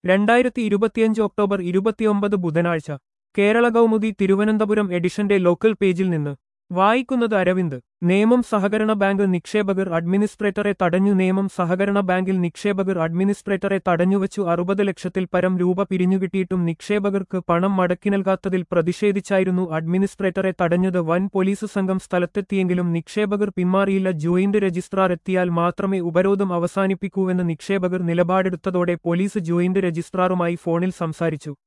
രണ്ടായിരത്തി ഇരുപത്തിയഞ്ച് ഒക്ടോബർ ഇരുപത്തിയൊമ്പത് ബുധനാഴ്ച കേരള കൗമുദി തിരുവനന്തപുരം എഡിഷന്റെ ലോക്കൽ പേജിൽ നിന്ന് വായിക്കുന്നത് അരവിന്ദ് നേമം സഹകരണ ബാങ്ക് നിക്ഷേപകർ അഡ്മിനിസ്ട്രേറ്ററെ തടഞ്ഞു നേമം സഹകരണ ബാങ്കിൽ നിക്ഷേപകർ അഡ്മിനിസ്ട്രേറ്ററെ തടഞ്ഞുവച്ചു അറുപത് ലക്ഷത്തിൽ പരം രൂപ പിരിഞ്ഞുകിട്ടിയിട്ടും നിക്ഷേപകർക്ക് പണം മടക്കി നൽകാത്തതിൽ പ്രതിഷേധിച്ചായിരുന്നു അഡ്മിനിസ്ട്രേറ്ററെ തടഞ്ഞത് വൻ പോലീസ് സംഘം സ്ഥലത്തെത്തിയെങ്കിലും നിക്ഷേപകർ പിന്മാറിയില്ല ജോയിന്റ് രജിസ്ട്രാർ എത്തിയാൽ മാത്രമേ ഉപരോധം അവസാനിപ്പിക്കൂവെന്ന് നിക്ഷേപകർ നിലപാടെടുത്തതോടെ പോലീസ് ജോയിന്റ് രജിസ്ട്രാറുമായി ഫോണിൽ സംസാരിച്ചു